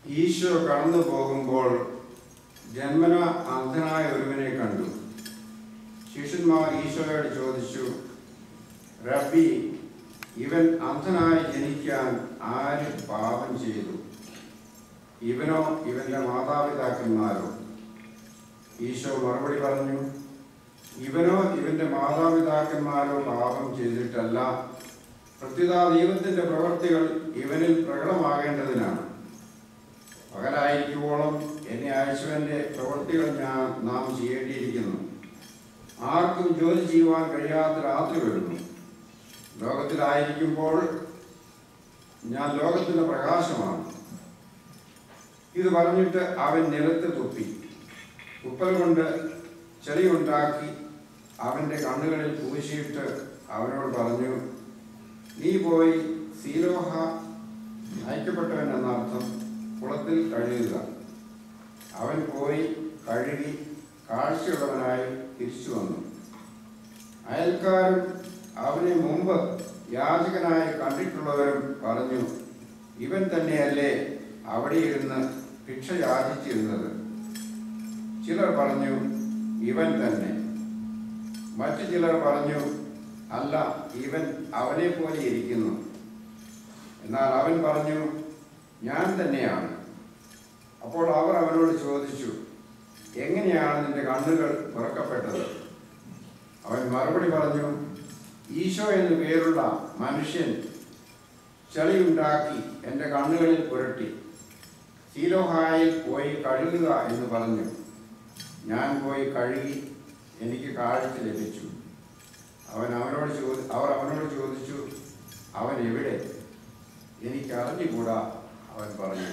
ഈശോ കടന്നു പോകുമ്പോൾ ജന്മന അന്ധനായ ഒരുവനെ കണ്ടു ശിഷ്യന്മാർ ഈശോയോട് ചോദിച്ചു റബ്ബി ഇവൻ അന്ധനായി ജനിക്കാൻ ആര് പാപം ചെയ്തു ഇവനോ ഇവന്റെ മാതാപിതാക്കന്മാരോ ഈശോ മറുപടി പറഞ്ഞു ഇവനോ ഇവന്റെ മാതാപിതാക്കന്മാരോ പാപം ചെയ്തിട്ടല്ല പ്രത്യുത ദൈവത്തിന്റെ പ്രവൃത്തികൾ ഇവനിൽ പ്രകടമാകേണ്ടതിനാണ് പകലായിരിക്കുവോളം എന്നെ അയച്ചവന്റെ പ്രവൃത്തികൾ ഞാൻ നാം ചെയ്യേണ്ടിയിരിക്കുന്നു ആർക്കും ജോലി ചെയ്യുവാൻ കഴിയാത്ത രാത്രി വരുന്നു ലോകത്തിലായിരിക്കുമ്പോൾ ഞാൻ ലോകത്തിന്റെ പ്രകാശമാണ് ഇത് പറഞ്ഞിട്ട് അവൻ നിലത്ത് തുപ്പി ഉപ്പൽ കൊണ്ട് ചെളിയുണ്ടാക്കി അവന്റെ കണ്ണുകളിൽ പൂശിയിട്ട് അവനോട് പറഞ്ഞു നീ പോയി സീലോഹ അയക്കപ്പെട്ടവൻ എന്നർത്ഥം കുളത്തിൽ കഴുകുക അവൻ പോയി കഴുകി കാഴ്ചയുള്ളവനായി തിരിച്ചു വന്നു അയൽക്കാരും അവനെ മുമ്പ് യാചകനായി കണ്ടിട്ടുള്ളവരും പറഞ്ഞു ഇവൻ തന്നെയല്ലേ അവിടെ ഇരുന്ന് ഭിക്ഷ യാചിച്ചിരുന്നത് ചിലർ പറഞ്ഞു ഇവൻ തന്നെ മറ്റു ചിലർ പറഞ്ഞു അല്ല ഇവൻ അവനെ പോലെ ഇരിക്കുന്നു എന്നാൽ അവൻ പറഞ്ഞു ഞാൻ തന്നെയാണ് അപ്പോൾ അവർ അവനോട് ചോദിച്ചു എങ്ങനെയാണ് നിന്റെ കണ്ണുകൾ തുറക്കപ്പെട്ടത് അവൻ മറുപടി പറഞ്ഞു ഈശോ എന്ന് പേരുള്ള മനുഷ്യൻ ചെളിയുണ്ടാക്കി എൻ്റെ കണ്ണുകളിൽ പുരട്ടി സീലോഹായിൽ പോയി കഴുകുക എന്ന് പറഞ്ഞു ഞാൻ പോയി കഴുകി എനിക്ക് കാഴ്ച ലഭിച്ചു അവൻ അവനോട് ചോദി അവർ അവനോട് ചോദിച്ചു അവൻ എവിടെ എനിക്ക് അറിഞ്ഞുകൂടാ അവൻ പറഞ്ഞു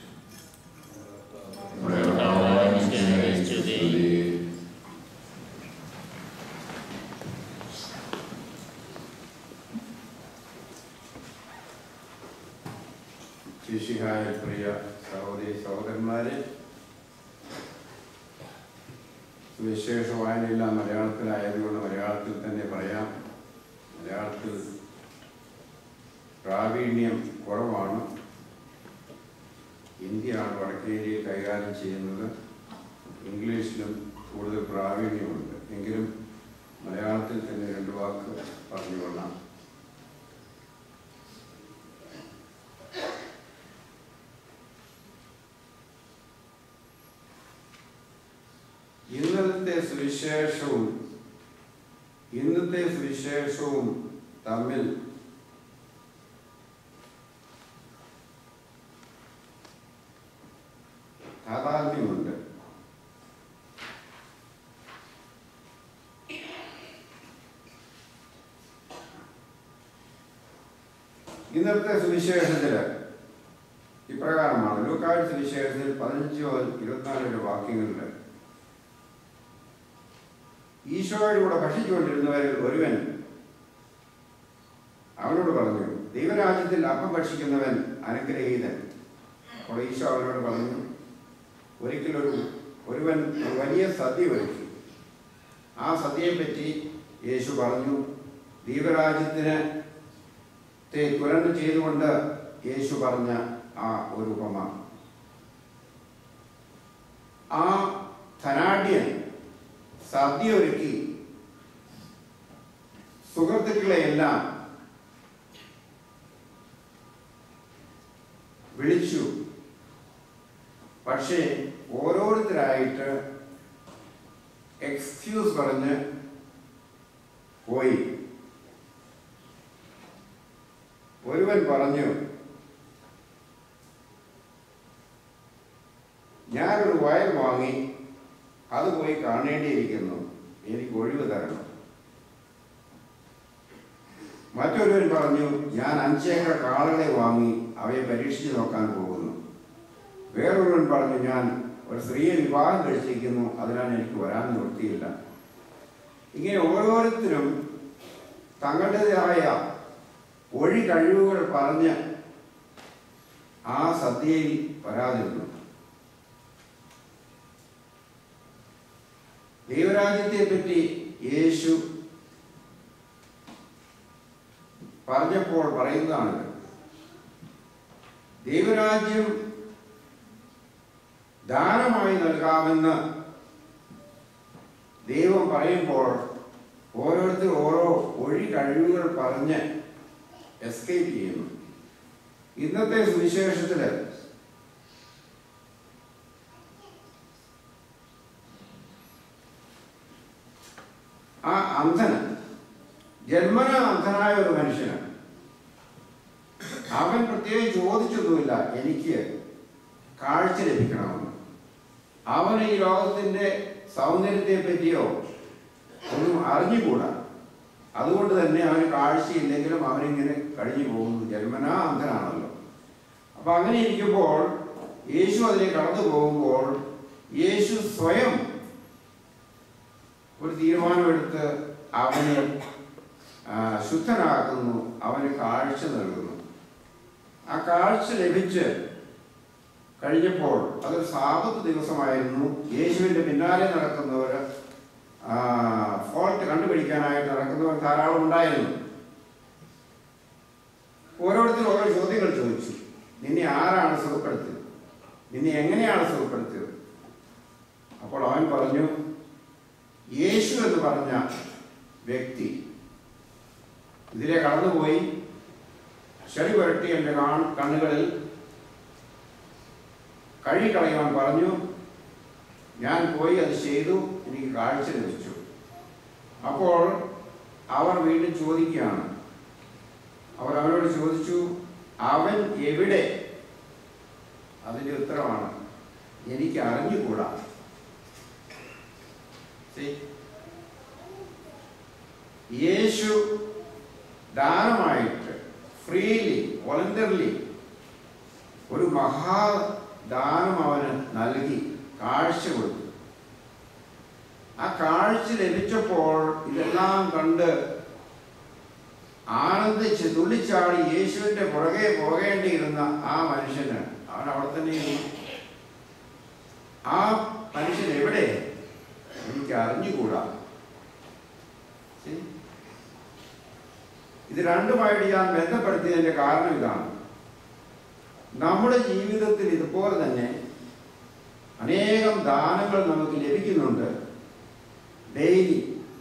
ശിശിഹായ പ്രിയ സഹോദരി സഹോദരന്മാരെ വിശേഷ വായനയെല്ലാം മലയാളത്തിലായതുകൊണ്ട് മലയാളത്തിൽ തന്നെ പറയാം മലയാളത്തിൽ പ്രാവീണ്യം കുറവാണ് ഹിന്ദിയാണ് വടക്കേന്ത്യയിൽ കൈകാര്യം ചെയ്യുന്നത് ഇംഗ്ലീഷിലും കൂടുതൽ പ്രാവീണ്യമുണ്ട് എങ്കിലും മലയാളത്തിൽ തന്നെ രണ്ട് വാക്ക് പറഞ്ഞുകൊള്ളാം ഇന്നത്തെ സുവിശേഷവും ഇന്നത്തെ സുവിശേഷവും തമ്മിൽ താതാത്മ്യമുണ്ട് ഇന്നത്തെ സുവിശേഷത്തില് ഇപ്രകാരമാണ് ലൂക്കാട് സുവിശേഷത്തിൽ പതിനഞ്ച് മുതൽ ഇരുപത്തിനാല് വരെ വാക്യങ്ങളില് ഈശോയുടെ കൂടെ ഭക്ഷിച്ചുകൊണ്ടിരുന്നവരിൽ ഒരുവൻ അവനോട് പറഞ്ഞു ദൈവരാജ്യത്തിൽ അപ്പം ഭക്ഷിക്കുന്നവൻ അനുഗ്രഹീതൻ അപ്പോൾ ഈശോ അവനോട് പറഞ്ഞു ഒരിക്കലൊരു ഒരുവൻ ഒരു വലിയ സദ്യ ഒരുക്കി ആ സദ്യയെപ്പറ്റി യേശു പറഞ്ഞു ദൈവരാജ്യത്തിന് ത്തെ തുരണ്ട് ചെയ്തുകൊണ്ട് യേശു പറഞ്ഞ ആ ഒരു ഉപമ ആ ധനാഢ്യൻ സദ്യ ഒരുക്കി സുഹൃത്തുക്കളെ എല്ലാം വിളിച്ചു പക്ഷേ ഓരോരുത്തരായിട്ട് എക്സ്ക്യൂസ് പറഞ്ഞ് പോയി ഒരുവൻ പറഞ്ഞു ഞാനൊരു വയൽ വാങ്ങി അത് പോയി കാണേണ്ടിയിരിക്കുന്നു എനിക്ക് ഒഴിവ് തരണം മറ്റൊരുവൻ പറഞ്ഞു ഞാൻ അഞ്ചേക്കർ കാളകളെ വാങ്ങി അവയെ പരീക്ഷിച്ച് നോക്കാൻ പോകുന്നു വേറൊരുവൻ പറഞ്ഞു ഞാൻ ഒരു സ്ത്രീയെ വിവാഹം കഴിച്ചിരിക്കുന്നു അതിനാൽ എനിക്ക് വരാൻ നിവൃത്തിയില്ല ഇങ്ങനെ ഓരോരുത്തരും തങ്ങളുടേതായ ഒഴി കഴിവുകൾ പറഞ്ഞ് ആ സദ്യയിൽ വരാതിരുന്നു ദൈവരാജ്യത്തെ പറ്റി യേശു പറഞ്ഞപ്പോൾ പറയുന്നതാണ് ദൈവരാജ്യം ദാനമായി നൽകാമെന്ന് ദൈവം പറയുമ്പോൾ ഓരോരുത്തർ ഓരോ ഒഴി കഴിവുകൾ പറഞ്ഞ് എസ്കേപ്പ് ചെയ്യുന്നു ഇന്നത്തെ സുവിശേഷത്തില് ആ അന്ധന് ജന്മന അന്ധനായ ഒരു മനുഷ്യന് അവൻ പ്രത്യേകം ചോദിച്ചൊന്നുമില്ല എനിക്ക് കാഴ്ച ലഭിക്കണമെന്ന് അവൻ ഈ ലോകത്തിന്റെ സൗന്ദര്യത്തെ പറ്റിയോ ഒന്നും അറിഞ്ഞുകൂടാ അതുകൊണ്ട് തന്നെ അവന് കാഴ്ചയില്ലെങ്കിലും അവനിങ്ങനെ കഴിഞ്ഞു പോകുന്നു ജന്മനാ അന്ധനാണല്ലോ അപ്പൊ അങ്ങനെ ഇരിക്കുമ്പോൾ യേശു അതിലെ കടന്നു പോകുമ്പോൾ യേശു സ്വയം ഒരു തീരുമാനമെടുത്ത് അവനെ ആ, ശുദ്ധനാക്കുന്നു അവന് കാഴ്ച നൽകുന്നു ആ കാഴ്ച ലഭിച്ച് കഴിഞ്ഞപ്പോൾ അതൊരു സാപത്ത് ദിവസമായിരുന്നു യേശുവിന്റെ പിന്നാലെ നടക്കുന്നവർ ഫോൾട്ട് കണ്ടുപിടിക്കാനായിട്ട് നടക്കുന്നവർ ധാരാളം ഉണ്ടായിരുന്നു ഓരോരുത്തരും ഓരോ ചോദ്യങ്ങൾ ചോദിച്ചു നിന്നെ ആരാണ് സുഖപ്പെടുത്തിയത് നിന്നെ എങ്ങനെയാണ് സുഖപ്പെടുത്തിയത് അപ്പോൾ അവൻ പറഞ്ഞു യേശു എന്ന് പറഞ്ഞ വ്യക്തി ഇതിലെ കടന്നുപോയി ചെളി പുരട്ടി എൻ്റെ കാൺ- കണ്ണുകളിൽ കഴുകിക്കളയുവാൻ പറഞ്ഞു ഞാൻ പോയി അത് ചെയ്തു എനിക്ക് കാഴ്ച ലഭിച്ചു അപ്പോൾ അവർ വീണ്ടും ചോദിക്കുകയാണ് അവർ അവനോട് ചോദിച്ചു അവൻ എവിടെ അതിന്റെ ഉത്തരമാണ് എനിക്ക് അറിഞ്ഞുകൂടാ See? യേശു ദാനമായിട്ട് ഫ്രീലി വോളണ്ടറിലി ഒരു മഹാദാനം അവന് നൽകി കാഴ്ച കൊടുത്തു ആ കാഴ്ച ലഭിച്ചപ്പോൾ ഇതെല്ലാം കണ്ട് ആനന്ദിച്ച് തുള്ളിച്ചാടി യേശുവിന്റെ പുറകെ പോകേണ്ടിയിരുന്ന ആ മനുഷ്യന് അവൻ അവിടെ തന്നെ ഇരുന്നു. ആ മനുഷ്യൻ എവിടെ എനിക്ക് അറിഞ്ഞുകൂടാ See? ഇത് രണ്ടുമായിട്ട് ഞാൻ ബന്ധപ്പെടുത്തിയതിന്റെ കാരണം ഇതാണ് നമ്മുടെ ജീവിതത്തിൽ ഇതുപോലെ തന്നെ അനേകം ദാനങ്ങൾ നമുക്ക് ലഭിക്കുന്നുണ്ട് ഡെയിലി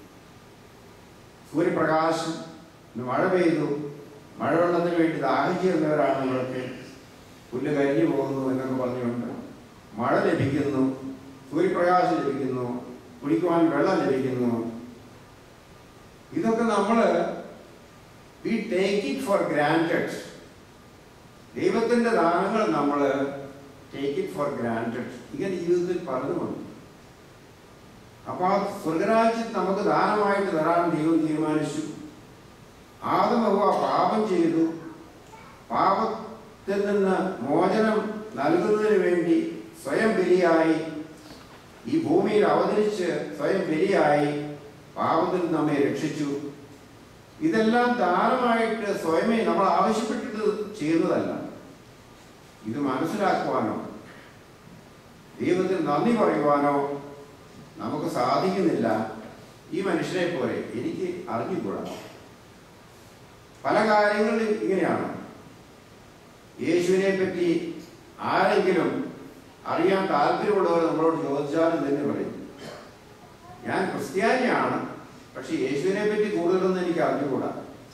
സൂര്യപ്രകാശം ഇന്ന് മഴ പെയ്തു മഴവെള്ളത്തിന് വേണ്ടി ദാഹിച്ചിരുന്നവരാണ് നിങ്ങളൊക്കെ പുല്ല് കരിഞ്ഞു പോകുന്നു എന്നൊക്കെ പറഞ്ഞുകൊണ്ട് മഴ ലഭിക്കുന്നു സൂര്യപ്രകാശം ലഭിക്കുന്നു കുടിക്കുവാൻ വെള്ളം ലഭിക്കുന്നു ഇതൊക്കെ നമ്മൾ we take it for granted ദൈവത്തിന്റെ ദാനങ്ങൾ നമ്മൾ ടേക്ക് ഇറ്റ് ഫോർ ഗ്രാൻഡഡ് ഇങ്ങനെ ജീവിതത്തിൽ പലതുമുണ്ട് അപ്പൊ ആ സ്വർഗരാജ്യം നമുക്ക് ദാനമായിട്ട് തരാൻ ദൈവം തീരുമാനിച്ചു ആദമഹുവ പാപം ചെയ്തു പാപത്തിൽ നിന്ന് മോചനം നൽകുന്നതിന് വേണ്ടി സ്വയം ബലിയായി ഈ ഭൂമിയിൽ അവതരിച്ച് സ്വയം ബലിയായി പാപത്തിൽ നിന്ന് നമ്മെ രക്ഷിച്ചു ഇതെല്ലാം ദാനമായിട്ട് സ്വയമേ നമ്മൾ ആവശ്യപ്പെട്ടിട്ട് ചെയ്യുന്നതല്ല ഇത് മനസ്സിലാക്കുവാനോ ദൈവത്തിന് നന്ദി പറയുവാനോ നമുക്ക് സാധിക്കുന്നില്ല ഈ മനുഷ്യനെ പോലെ എനിക്ക് അറിഞ്ഞുകൂടാ പല കാര്യങ്ങളും ഇങ്ങനെയാണ് യേശുവിനെ പറ്റി ആരെങ്കിലും അറിയാൻ താല്പര്യമുള്ളവർ നമ്മളോട് ചോദിച്ചാലും തന്നെ പറയും ഞാൻ ക്രിസ്ത്യാനിയാണ് പക്ഷെ യേശുവിനെ പറ്റി കൂടുതലൊന്നും എനിക്ക് അറിഞ്ഞുകൂടാ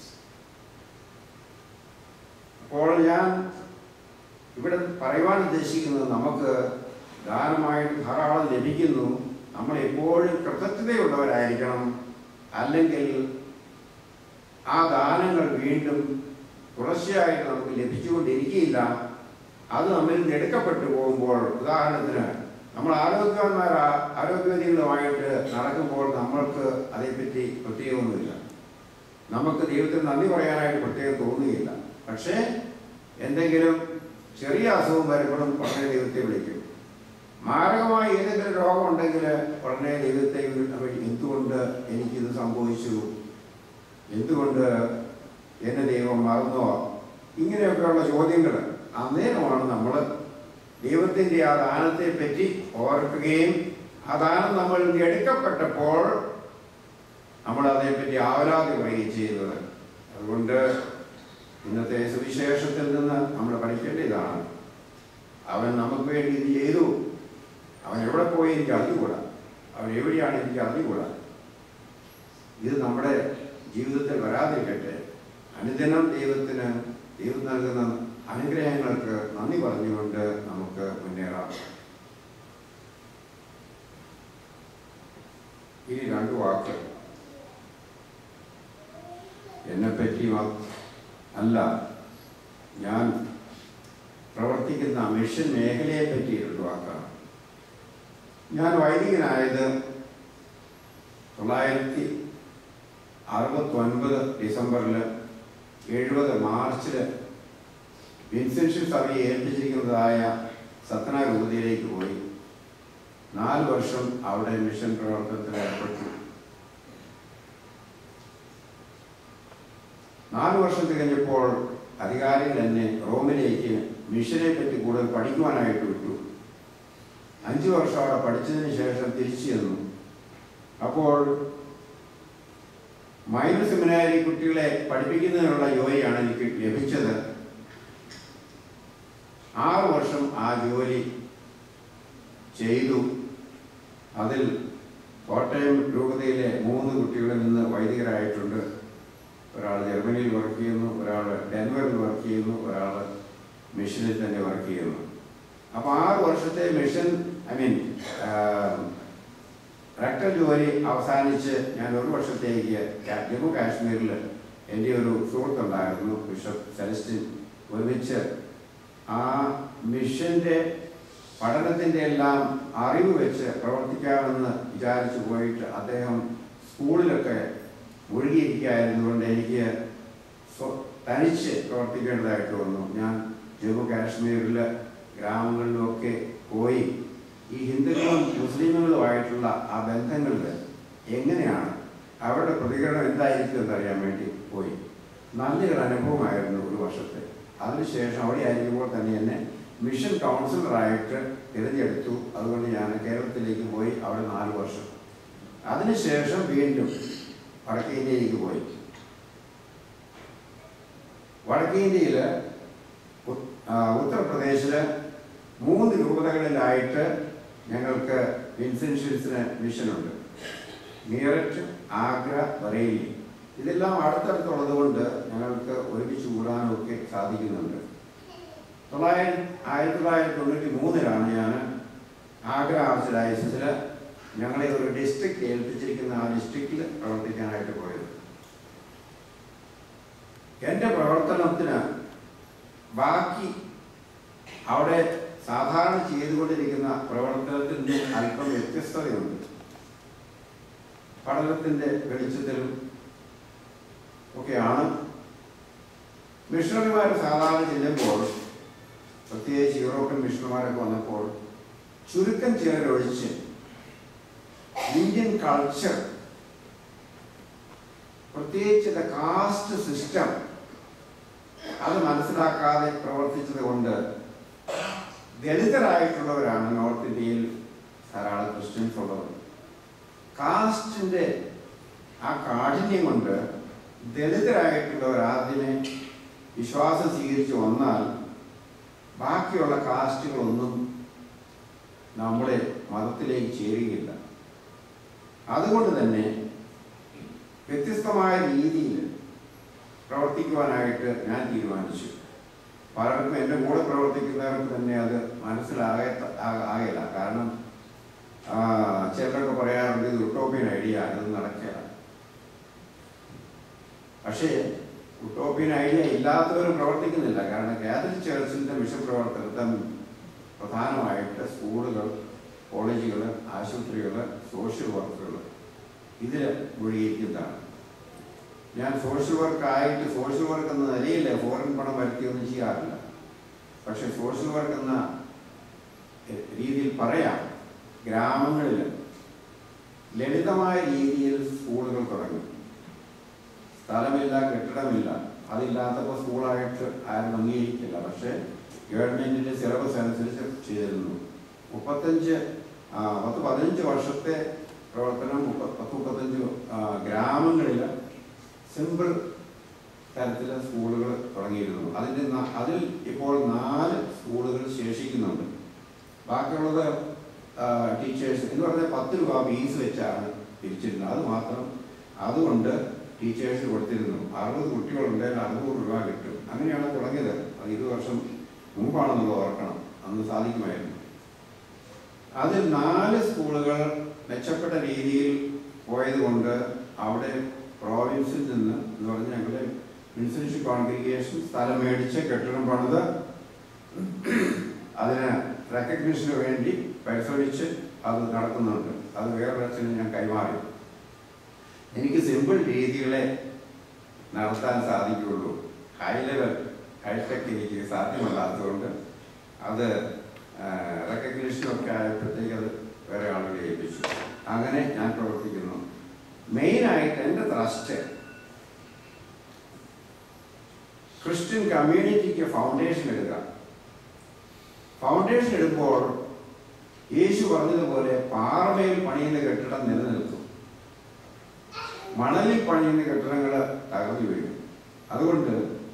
അപ്പോൾ ഞാൻ ഇവിടെ പറയുവാൻ ഉദ്ദേശിക്കുന്നത് നമുക്ക് ദാനമായിട്ട് ധാരാളം ലഭിക്കുന്നു നമ്മൾ എപ്പോഴും കൃതജ്ഞതയുള്ളവരായിരിക്കണം അല്ലെങ്കിൽ ആ ദാനങ്ങൾ വീണ്ടും തുടർച്ചയായിട്ട് നമുക്ക് ലഭിച്ചുകൊണ്ടിരിക്കുകയില്ല അത് നമ്മിൽ നിന്ന് എടുക്കപ്പെട്ടു പോകുമ്പോൾ ഉദാഹരണത്തിന് നമ്മൾ ആരോഗ്യവാന്മാർ ആരോഗ്യവതികളുമായിട്ട് നടക്കുമ്പോൾ നമ്മൾക്ക് അതേപ്പറ്റി പ്രത്യേകമൊന്നുമില്ല നമുക്ക് ദൈവത്തിന് നന്ദി പറയാനായിട്ട് പ്രത്യേകം തോന്നുകയില്ല പക്ഷേ എന്തെങ്കിലും ചെറിയ അസുഖം വരുമ്പോഴും ഉടനെ ദൈവത്തെ വിളിക്കും മാരകമായ ഏതെങ്കിലും രോഗം ഉണ്ടെങ്കിൽ ഉടനെ ദൈവത്തെ വിളിക്കും. എന്തുകൊണ്ട് എനിക്കിത് സംഭവിച്ചു എന്തുകൊണ്ട് എന്നെ ദൈവം മറന്നോ ഇങ്ങനെയൊക്കെയുള്ള ചോദ്യങ്ങൾ അന്നേരമാണ് നമ്മൾ ദൈവത്തിൻ്റെ ആ ദാനത്തെ പറ്റി ഓർക്കുകയും ആ ദാനം നമ്മളിൽ നിന്ന് എടുക്കപ്പെട്ടപ്പോൾ നമ്മൾ അതേപ്പറ്റി ആവലാതി പറയുകയും ചെയ്തത് അതുകൊണ്ട് ഇന്നത്തെ സുവിശേഷത്തിൽ നിന്ന് നമ്മൾ പഠിക്കേണ്ട ഇതാണ് അവൻ നമുക്ക് വേണ്ടി ഇത് ചെയ്തു അവൻ എവിടെ പോയി എനിക്ക് അറിഞ്ഞുകൂടാ അവൻ എവിടെയാണ് എനിക്ക് അറിഞ്ഞുകൂടാ ഇത് നമ്മുടെ ജീവിതത്തിൽ വരാതിരിക്കട്ടെ അനുദിനം ദൈവത്തിന് ദൈവം നൽകുന്ന അനുഗ്രഹങ്ങൾക്ക് നന്ദി പറഞ്ഞുകൊണ്ട് നമുക്ക് മുന്നേറാം ഇനി രണ്ട് വാക്ക് എന്നെപ്പറ്റി മാ- അല്ല ഞാൻ പ്രവർത്തിക്കുന്ന മിഷൻ മേഖലയെ പറ്റി രണ്ട് വാക്കാണ് ഞാൻ വൈദികനായത് തൊള്ളായിരത്തി അറുപത്തൊൻപത് ഡിസംബറിൽ എഴുപത് മാർച്ചിൽ വിൻസെൻഷ്യൻ സഭയെ ഏൽപ്പിച്ചിരിക്കുന്നതായ സത്ന രൂപതയിലേക്ക് പോയി നാല് വർഷം അവിടെ മിഷൻ പ്രവർത്തനത്തിൽ ഏർപ്പെട്ടു നാല് വർഷം തികഞ്ഞപ്പോൾ അധികാരികൾ എന്നെ റോമിലേക്ക് മിഷനെ പറ്റി കൂടുതൽ പഠിക്കുവാനായിട്ട് വിട്ടു അഞ്ചു വർഷം അവിടെ പഠിച്ചതിന് ശേഷം തിരിച്ചു ചെന്നു അപ്പോൾ മൈനർ സെമിനാരി കുട്ടികളെ പഠിപ്പിക്കുന്നതിനുള്ള ജോലിയാണ് എനിക്ക് ലഭിച്ചത് ആറ് വർഷം ആ ജോലി ചെയ്തു അതിൽ കോട്ടയം രൂപതയിലെ മൂന്ന് കുട്ടികളിൽ നിന്ന് വൈദികരായിട്ടുണ്ട് ഒരാൾ ജർമ്മനിയിൽ വർക്ക് ചെയ്യുന്നു ഒരാൾ ഡെൻവറിൽ വർക്ക് ചെയ്യുന്നു ഒരാൾ മിഷനിൽ തന്നെ വർക്ക് ചെയ്യുന്നു അപ്പോൾ ആറ് വർഷത്തെ മിഷൻ ഐ മീൻ റെക്ടർ ജോലി അവസാനിച്ച് ഞാൻ ഒരു വർഷത്തേക്ക് കാ- ജമ്മു കാശ്മീരിൽ എൻ്റെ ഒരു സുഹൃത്തുണ്ടായിരുന്നു ബിഷപ്പ് സെലസ്റ്റിൻ ഒരുമിച്ച് ആ മിഷന്റെ പഠനത്തിൻ്റെ എല്ലാം അറിവ് വെച്ച് പ്രവർത്തിക്കാമെന്ന് വിചാരിച്ചു പോയിട്ട് അദ്ദേഹം സ്കൂളിലൊക്കെ മുഴുകിയിരിക്കുകയായിരുന്നുകൊണ്ട് എനിക്ക് സ്വ- തനിച്ച് പ്രവർത്തിക്കേണ്ടതായിട്ട് വന്നു ഞാൻ ജമ്മു കാശ്മീരിൽ ഗ്രാമങ്ങളിലുമൊക്കെ പോയി ഈ ഹിന്ദുക്കളും മുസ്ലിമുകളുമായിട്ടുള്ള ആ ബന്ധങ്ങളിൽ എങ്ങനെയാണ് അവരുടെ പ്രതികരണം എന്തായിരിക്കും എന്നറിയാൻ വേണ്ടി പോയി നല്ലൊരു അനുഭവമായിരുന്നു ഒരു വർഷത്തെ അതിനുശേഷം അവിടെ ആയിരിക്കുമ്പോൾ തന്നെ എന്നെ മിഷൻ കൗൺസിലറായിട്ട് തിരഞ്ഞെടുത്തു അതുകൊണ്ട് ഞാൻ കേരളത്തിലേക്ക് പോയി അവിടെ നാല് വർഷം അതിനുശേഷം വീണ്ടും വടക്കേ ഇന്ത്യയിലേക്ക് പോയി വടക്കേ ഇന്ത്യയിൽ ഉത്തർപ്രദേശില് മൂന്ന് രൂപതകളിലായിട്ട് ഞങ്ങൾക്ക് വിൻസെൻഷ്യൽസിന് മിഷനുണ്ട് മീററ്റ് ആഗ്ര ബറേലി ഇതെല്ലാം അടുത്തടുത്തുള്ളത് കൊണ്ട് ഞങ്ങൾക്ക് ഒരുമിച്ച് കൂടാനും ഒക്കെ സാധിക്കുന്നുണ്ട് തൊള്ളായിരത്തി ആയിരത്തി തൊള്ളായിരത്തി തൊണ്ണൂറ്റി മൂന്നിലാണ് ഞാൻ ആഗ്ര ആർച്ച് ഡയസിൽ ഞങ്ങളെ ഒരു ഡിസ്ട്രിക്ട് ഏൽപ്പിച്ചിരിക്കുന്ന ആ ഡിസ്ട്രിക്റ്റിൽ പ്രവർത്തിക്കാനായിട്ട് പോയത് എൻ്റെ പ്രവർത്തനത്തിന് ബാക്കി അവിടെ സാധാരണ ചെയ്തുകൊണ്ടിരിക്കുന്ന പ്രവർത്തനത്തിൽ നിന്ന് അല്പം വ്യത്യസ്തതയുണ്ട് പഠനത്തിൻ്റെ വെളിച്ചത്തിലും ഒക്കെയാണ് മിഷണറിമാർ സാധാരണ ചെല്ലുമ്പോൾ പ്രത്യേകിച്ച് യൂറോപ്യൻ മിഷണർമാരൊക്കെ വന്നപ്പോൾ ചുരുക്കം ചിലരൊഴിച്ച് ഇന്ത്യൻ കൾച്ചർ പ്രത്യേകിച്ച് കാസ്റ്റ് സിസ്റ്റം അത് മനസ്സിലാക്കാതെ പ്രവർത്തിച്ചത് കൊണ്ട് ദളിതരായിട്ടുള്ളവരാണ് നോർത്ത് ഇന്ത്യയിൽ ധാരാളം ക്രിസ്ത്യൻസ് ഉള്ളത് കാസ്റ്റിന്റെ ആ കാഠിന്യം കൊണ്ട് ദളിതരായിട്ടുള്ളവർ ആദ്യമേ വിശ്വാസം സ്വീകരിച്ചു വന്നാൽ ബാക്കിയുള്ള കാസ്റ്റുകളൊന്നും നമ്മുടെ മതത്തിലേക്ക് ചേരുകയില്ല അതുകൊണ്ട് തന്നെ വ്യത്യസ്തമായ രീതിയിൽ പ്രവർത്തിക്കുവാനായിട്ട് ഞാൻ തീരുമാനിച്ചു പലർക്കും എൻ്റെ കൂടെ പ്രവർത്തിക്കുന്നവർക്ക് തന്നെ അത് മനസ്സിലാക ആകില്ല കാരണം ആ, ചിലരൊക്കെ പറയാറുണ്ട് ഇത് ഉട്ടോപ്യൻ ഐഡിയ അത് നടക്കില്ല പക്ഷേ ഉട്ടോപ്യൻ ഐഡിയ ഇല്ലാത്തവരും പ്രവർത്തിക്കുന്നില്ല കാരണം കാത്തലിക് ചർച്ചിൻ്റെ മിഷൻ പ്രവർത്തനത്തിൽ പ്രധാനമായിട്ട് സ്കൂളുകൾ കോളേജുകൾ ആശുപത്രികൾ സോഷ്യൽ വർക്കുകൾ ഇതിൽ മുഴുകിയിരിക്കുന്നതാണ് ഞാൻ സോഷ്യൽ വർക്ക് ആയിട്ട് സോഷ്യൽ വർക്ക് എന്ന നിലയിൽ ഫോറിൻ പണം വരുത്തിയൊന്നും ചെയ്യാറില്ല പക്ഷെ സോഷ്യൽ വർക്ക് എന്ന എ- രീതിയിൽ പറയാം ഗ്രാമങ്ങളിൽ ലളിതമായ രീതിയിൽ സ്കൂളുകൾ തുടങ്ങി സ്ഥലമില്ല കെട്ടിടമില്ല അതില്ലാത്തപ്പോൾ സ്കൂളായിട്ട് ആരും അംഗീകരിക്കില്ല പക്ഷേ ഗവൺമെന്റിന്റെ സിലബസ് അനുസരിച്ച് ചെയ്തിരുന്നു മുപ്പത്തഞ്ച് ആ, പത്ത് പതിനഞ്ച് വർഷത്തെ പ്രവർത്തനം മുപ്പ- പത്ത് മുപ്പത്തഞ്ച് ആ, ഗ്രാമങ്ങളിൽ സിമ്പിൾ തരത്തിലെ സ്കൂളുകൾ തുടങ്ങിയിരുന്നു അതിൻ്റെ ന- അതിൽ ഇപ്പോൾ നാല് സ്കൂളുകൾ ശേഷിക്കുന്നുണ്ട് ബാക്കിയുള്ളത് ടീച്ചേഴ്സ് എന്ന് പറഞ്ഞാൽ പത്ത് രൂപ ഫീസ് വെച്ചാണ് പിരിച്ചിരുന്നത് അത് മാത്രം അതുകൊണ്ട് ടീച്ചേഴ്സ് കൊടുത്തിരുന്നു അറുപത് കുട്ടികളുണ്ടെങ്കിൽ അറുന്നൂറ് രൂപ കിട്ടും അങ്ങനെയാണ് തുടങ്ങിയത് അത് ഇരുപത് വർഷം മുമ്പാണെന്നുള്ളത് ഓർക്കണം അന്ന് സാധിക്കുമായിരുന്നു അതിൽ നാല് സ്കൂളുകൾ മെച്ചപ്പെട്ട രീതിയിൽ പോയത് കൊണ്ട് അവിടെ പ്രോവിൻസിൽ നിന്ന് എന്ന് പറഞ്ഞാൽ ഞങ്ങളുടെ ഇൻസ്റ്റിറ്റ്യൂഷൻ കോൺഗ്രിഗേഷൻ സ്ഥലം മേടിച്ച് കെട്ടിടം പണിത് അതിന് റെക്കഗ്നിഷന് വേണ്ടി പരിശോധിച്ച് അത് നടക്കുന്നുണ്ട് അത് വേറൊരു അച്ഛന് ഞാൻ കൈമാറി എനിക്ക് സിമ്പിൾ രീതികളെ നടത്താൻ സാധിക്കുകയുള്ളൂ ഹൈ ലെവൽ ഹൈടെക് എനിക്ക് സാധ്യമല്ലാത്തതുകൊണ്ട് അത് റെക്കഗ്നിഷനൊക്കെ ആയപ്പോഴത്തേക്ക് അത് വേറെ ആളുകളെ ഏൽപ്പിച്ചു അങ്ങനെ ഞാൻ പ്രവർത്തിക്കുന്നു മെയിനായിട്ട് എൻ്റെ ട്രസ്റ്റ് ക്രിസ്ത്യൻ കമ്മ്യൂണിറ്റിക്ക് ഫൗണ്ടേഷൻ ഇടുക ഫൗണ്ടേഷൻ ഇടുമ്പോൾ യേശു പറഞ്ഞതുപോലെ പാറമേൽ പണിയുന്ന കെട്ടിടം നിലനിൽക്കും മണലിൽ പണിയുന്ന കെട്ടിടങ്ങൾ തകർന്നു വീഴും അതുകൊണ്ട്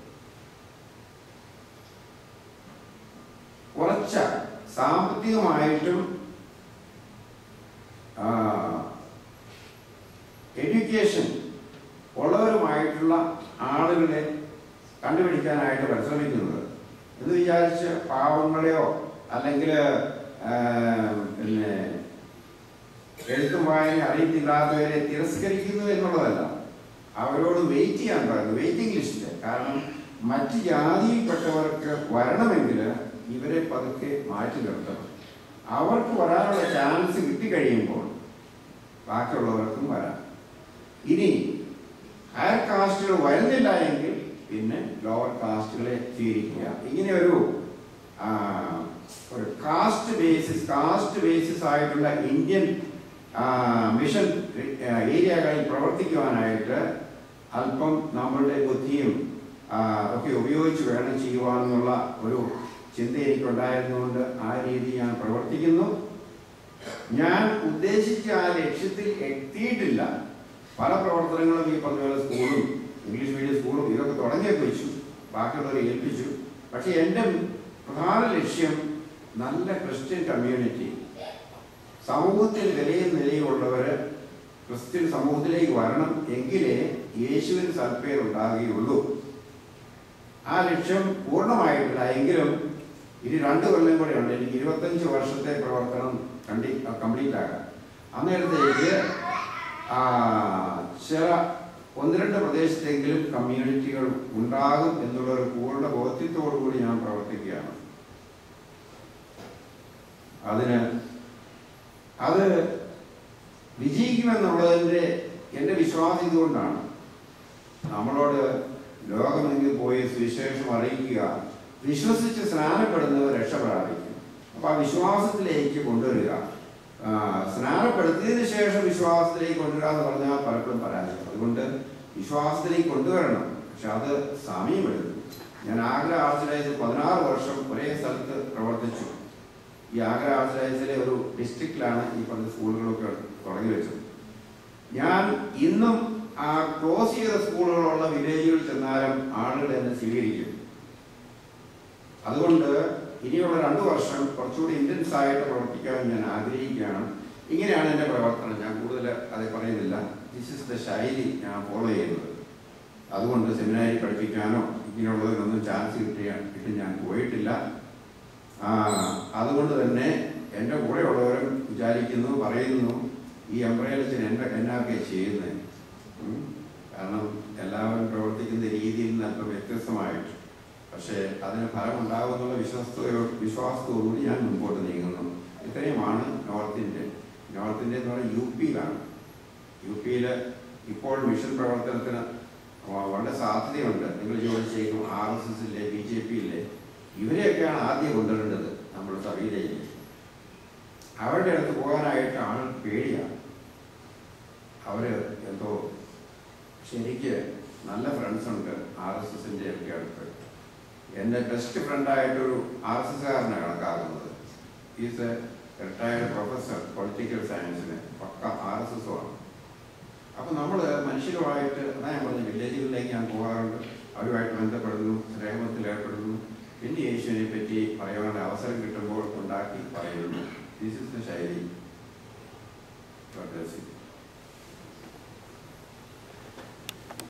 കുറച്ച സാമ്പത്തികമായിട്ടും എഡ്യൂക്കേഷൻ ഉള്ളവരുമായിട്ടുള്ള ആളുകളെ കണ്ടുപിടിക്കാനായിട്ട് പരിശ്രമിക്കുന്നത് എന്ന് വിചാരിച്ച് പാവങ്ങളെയോ അല്ലെങ്കിൽ പിന്നെ എഴുത്തും വായന അറിയത്തില്ലാത്തവരെ തിരസ്കരിക്കുന്നു എന്നുള്ളതല്ല അവരോട് വെയിറ്റ് ചെയ്യാൻ പറയുന്നു വെയിറ്റിംഗ് ലിസ്റ്റിൽ കാരണം മറ്റ് ജാതിയിൽപ്പെട്ടവർക്ക് വരണമെങ്കിൽ ഇവരെ പതുക്കെ മാറ്റി നിർത്തണം അവർക്ക് വരാനുള്ള ചാൻസ് കിട്ടിക്കഴിയുമ്പോൾ ബാക്കിയുള്ളവർക്കും വരാം ഇനി ഹയർ കാസ്റ്റുകൾ വരുന്നില്ല എങ്കിൽ പിന്നെ ലോവർ കാസ്റ്റുകളെ സ്വീകരിക്കുക ഇങ്ങനെ ഒരു ആ, ഒരു കാസ്റ്റ് ബേസിസ് കാസ്റ്റ് ബേസിസ് ആയിട്ടുള്ള ഇന്ത്യൻ ആ, മിഷൻ ആ, ഏരിയകളിൽ പ്രവർത്തിക്കുവാനായിട്ട് അല്പം നമ്മളുടെ ബുദ്ധിയും ആ, ഒക്കെ ഉപയോഗിച്ച് വേണം ചെയ്യുവാനെന്നുള്ള ഒരു ചിന്ത എനിക്കുണ്ടായിരുന്നുകൊണ്ട് ആ രീതി ഞാൻ പ്രവർത്തിക്കുന്നു ഞാൻ ഉദ്ദേശിച്ച ആ ലക്ഷ്യത്തിൽ എത്തിയിട്ടില്ല പല പ്രവർത്തനങ്ങളും ഈ പറഞ്ഞ പോലെ സ്കൂളും ഇംഗ്ലീഷ് മീഡിയം സ്കൂളും ഇതൊക്കെ തുടങ്ങിയൊക്കെ വെച്ചു ബാക്കിയുള്ളവരെ ഏൽപ്പിച്ചു പക്ഷെ എൻ്റെ പ്രധാന ലക്ഷ്യം നല്ല ക്രിസ്ത്യൻ കമ്മ്യൂണിറ്റി സമൂഹത്തിൽ വിലയും നിലയുള്ളവർ ക്രിസ്ത്യൻ സമൂഹത്തിലേക്ക് വരണം എങ്കിലേ യേശുവിന് സൽപ്പേർ ഉണ്ടാകുകയുള്ളൂ ആ ലക്ഷ്യം പൂർണ്ണമായിട്ടില്ല എങ്കിലും ഇനി രണ്ട് കൊല്ലം കൂടെ ഉണ്ട് എനിക്ക് ഇരുപത്തഞ്ച് വർഷത്തെ പ്രവർത്തനം കണ്ടി കംപ്ലീറ്റ് ആകാം അന്നേരത്തേക്ക് ആ, ചില ഒന്ന് രണ്ട് പ്രദേശത്തെങ്കിലും കമ്മ്യൂണിറ്റികൾ ഉണ്ടാകും എന്നുള്ള ഒരു പൂർണ്ണ ബോധ്യത്തോടു കൂടി ഞാൻ പ്രവർത്തിക്കുകയാണ് അതിന് അത് വിജയിക്കുമെന്നുള്ളതിൻ്റെ എൻ്റെ വിശ്വാസം ഇതുകൊണ്ടാണ് നമ്മളോട് ലോകമെങ്കിൽ പോയി സുവിശേഷം അറിയിക്കുക വിശ്വസിച്ച് സ്നാനപ്പെടുന്നവർ രക്ഷ പ്രാപിക്കും അപ്പോൾ ആ വിശ്വാസത്തിലേക്ക് കൊണ്ടുവരിക ആ, സ്നാനപ്പെടുത്തിയതിന് ശേഷം വിശ്വാസത്തിലേക്ക് കൊണ്ടുവരിക എന്ന് പറഞ്ഞാൽ പലപ്പോഴും പരാജയം അതുകൊണ്ട് വിശ്വാസത്തിലേക്ക് കൊണ്ടുവരണം പക്ഷെ അത് സമയമെടുക്കും ഞാൻ ആഗ്ര ആർച്ച് പതിനാറ് വർഷം ഒരേ സ്ഥലത്ത് പ്രവർത്തിച്ചു ഈ ആഗ്ര ആർച്ച് ഒരു ഡിസ്ട്രിക്റ്റിലാണ് ഈ പറഞ്ഞ സ്കൂളുകളൊക്കെ തുടങ്ങി വെച്ചത് ഞാൻ ഇന്നും ആ ക്ലോസ് ചെയ്ത സ്കൂളുകളുള്ള വില്ലേജുകളിൽ ചെന്നാലും ആളുകൾ എന്നെ സ്വീകരിക്കും അതുകൊണ്ട് ഇനിയുള്ള രണ്ടു വർഷം കുറച്ചുകൂടി ഇന്റൻസ് ആയിട്ട് പ്രവർത്തിക്കാൻ ഞാൻ ആഗ്രഹിക്കുകയാണ് ഇങ്ങനെയാണ് എൻ്റെ പ്രവർത്തനം ഞാൻ കൂടുതൽ അത് പറയുന്നില്ല ദിസ് ഇസ് ദ ശൈലി ഞാൻ ഫോളോ ചെയ്യുന്നത് അതുകൊണ്ട് സെമിനാരി പഠിപ്പിക്കാനോ ഇങ്ങനെയുള്ളതിനൊന്നും ചാൻസ് കിട്ടിയ കിട്ടി ഞാൻ പോയിട്ടില്ല ആ, അതുകൊണ്ട് തന്നെ എൻ്റെ കൂടെയുള്ളവരും വിചാരിക്കുന്നു പറയുന്നു ഈ എംബ്രയലച്ചൻ എൻ്റെ എന്നൊക്കെ ചെയ്യുന്നത് ഉം. കാരണം എല്ലാവരും പ്രവർത്തിക്കുന്ന രീതിയിൽ നിന്ന് അല്പം വ്യത്യസ്തമായിട്ട് പക്ഷേ അതിന് ഫലം ഉണ്ടാകുമെന്നുള്ള വിശ്വാസത്തോടു വിശ്വാസത്തോടുകൂടി ഞാൻ മുമ്പോട്ട് നീങ്ങുന്നു ഇത്രയുമാണ് നോർത്ത് ഇന്ത്യ നോർത്ത് ഇന്ത്യ എന്ന് പറഞ്ഞാൽ യു പിയിലാണ് യു പിയിൽ ഇപ്പോൾ മിഷൻ പ്രവർത്തനത്തിന് വ- വളരെ സാധ്യതയുണ്ട് നിങ്ങൾ ചോദിച്ചേക്കും ആർ എസ് എസിലെ ബി ജെ പിയിലെ ഇവരെയൊക്കെയാണ് ആദ്യം കൊണ്ടുവരേണ്ടത് നമ്മുടെ സഭയിലേക്ക് അവരുടെ അടുത്ത് പോകാനായിട്ട് ആൾ പേടിയാണ് അവര് എന്തോ ശരിക്ക് നല്ല ഫ്രണ്ട്സ് ഉണ്ട് ആർ എസ് എസിന്റെ ഒക്കെ അടുത്ത് എൻ്റെ ബെസ്റ്റ് ഫ്രണ്ടായിട്ടൊരു ആർ എസ് എസ്കാരനാണ് കണക്കാക്കുന്നത് is a retired professor political സയൻസിന് പക്ക ആർ എസ് എസ് ആണ് അപ്പൊ നമ്മൾ മനുഷ്യരുമായിട്ട് അതാ ഞാൻ പറഞ്ഞു വില്ലേജുകളിലേക്ക് ഞാൻ പോകാറുണ്ട് അവരുമായിട്ട് ബന്ധപ്പെടുന്നു സ്നേഹത്തിൽ ഏർപ്പെടുന്നു പിന്നെ യേശുവിനെ പറ്റി പറയാനുള്ള അവസരം കിട്ടുമ്പോൾ ഉണ്ടാക്കി പറയുന്നു ദിസ് ഇസ് ദ ശൈലി